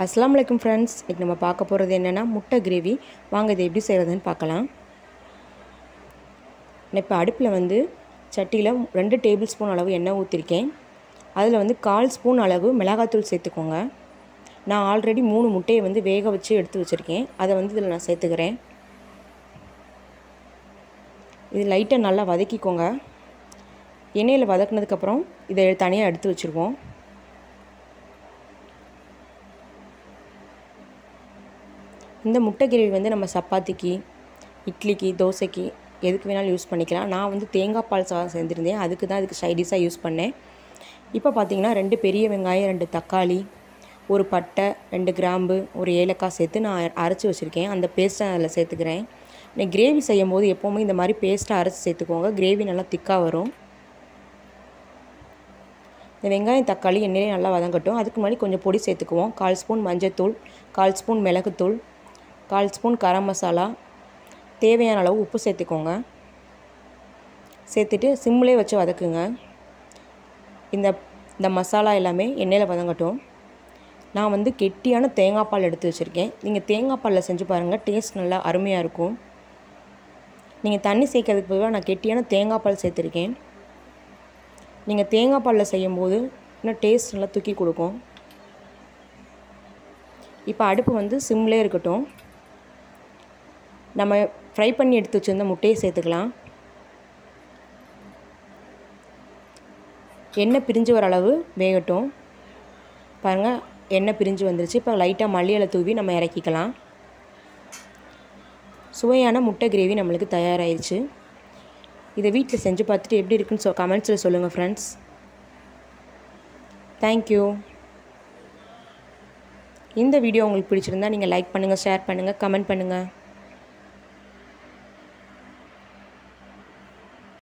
அஸ்ஸலாமு அலைக்கும் ஃப்ரெண்ட்ஸ் இன்றைக்கி நம்ம பார்க்க போகிறது என்னென்னா முட்டை கிரேவி வாங்க இதை எப்படி செய்கிறதுன்னு பார்க்கலாம் நான் இப்போ அடுப்பில் வந்து சட்டியில் ரெண்டு டேபிள் ஸ்பூன் அளவு எண்ணெய் ஊற்றிருக்கேன் அதில் வந்து கால் ஸ்பூன் அளவு மிளகாத்தூள் சேர்த்துக்கோங்க நான் ஆல்ரெடி மூணு முட்டையை வந்து வேக வச்சு எடுத்து வச்சுருக்கேன் அதை வந்து இதில் நான் சேர்த்துக்கிறேன் இது லைட்டாக நல்லா வதக்கிக்கோங்க எண்ணெயில் வதக்குனதுக்கப்புறம் இதை தனியாக எடுத்து வச்சுருவோம் இந்த முட்டை கிரேவி வந்து நம்ம சப்பாத்திக்கு இட்லிக்கு தோசைக்கு எதுக்கு வேணாலும் யூஸ் பண்ணிக்கலாம் நான் வந்து தேங்காய் பால் சாதம் செஞ்சுருந்தேன் அதுக்கு தான் இதுக்கு சைடிஷாக யூஸ் பண்ணேன் இப்போ பார்த்தீங்கன்னா ரெண்டு பெரிய வெங்காயம் ரெண்டு தக்காளி ஒரு பட்டை ரெண்டு கிராம்பு ஒரு ஏலக்காய் சேர்த்து நான் அரைச்சி வச்சுருக்கேன் அந்த பேஸ்ட்டை அதில் சேர்த்துக்கிறேன் நீ கிரேவி செய்யும் போது எப்போவுமே இந்த மாதிரி பேஸ்ட்டை அரைச்சி சேர்த்துக்கோங்க கிரேவி நல்லா திக்காக வரும் இந்த வெங்காயம் தக்காளி எண்ணெயிலே நல்லா வதங்கட்டும் அதுக்கு முன்னாடி கொஞ்சம் பொடி சேர்த்துக்குவோம் கால் ஸ்பூன் மஞ்சத்தூள் கால் ஸ்பூன் மிளகுத்தூள் கால் ஸ்பூன் கரம் மசாலா தேவையான அளவு உப்பு சேர்த்துக்கோங்க சேர்த்துட்டு சிம்மிலே வச்சு வதக்குங்க இந்த இந்த மசாலா எல்லாமே எண்ணெயில் வதங்கட்டும் நான் வந்து கெட்டியான தேங்காய் பால் எடுத்து வச்சுருக்கேன் நீங்கள் தேங்காய் பாலில் செஞ்சு பாருங்கள் டேஸ்ட் நல்லா அருமையாக இருக்கும் நீங்கள் தண்ணி சேர்க்கறதுக்கு பதிலாக நான் கெட்டியான தேங்காய் பால் சேர்த்துருக்கேன் நீங்கள் தேங்காய் பாலில் செய்யும்போது இன்னும் டேஸ்ட் நல்லா தூக்கி கொடுக்கும் இப்போ அடுப்பு வந்து சிம்லே இருக்கட்டும் நம்ம ஃப்ரை பண்ணி எடுத்து வச்சுருந்த முட்டையை சேர்த்துக்கலாம் எண்ணெய் பிரிஞ்சு வர அளவு வேகட்டும் பாருங்கள் எண்ணெய் பிரிஞ்சு வந்துருச்சு இப்போ லைட்டாக மல்லியலை தூவி நம்ம இறக்கிக்கலாம் சுவையான முட்டை கிரேவி நம்மளுக்கு தயாராகிருச்சு இதை வீட்டில் செஞ்சு பார்த்துட்டு எப்படி இருக்குன்னு சொ கமெண்ட்ஸில் சொல்லுங்கள் ஃப்ரெண்ட்ஸ் தேங்க்யூ இந்த வீடியோ உங்களுக்கு பிடிச்சிருந்தா நீங்கள் லைக் பண்ணுங்கள் ஷேர் பண்ணுங்கள் கமெண்ட் பண்ணுங்கள்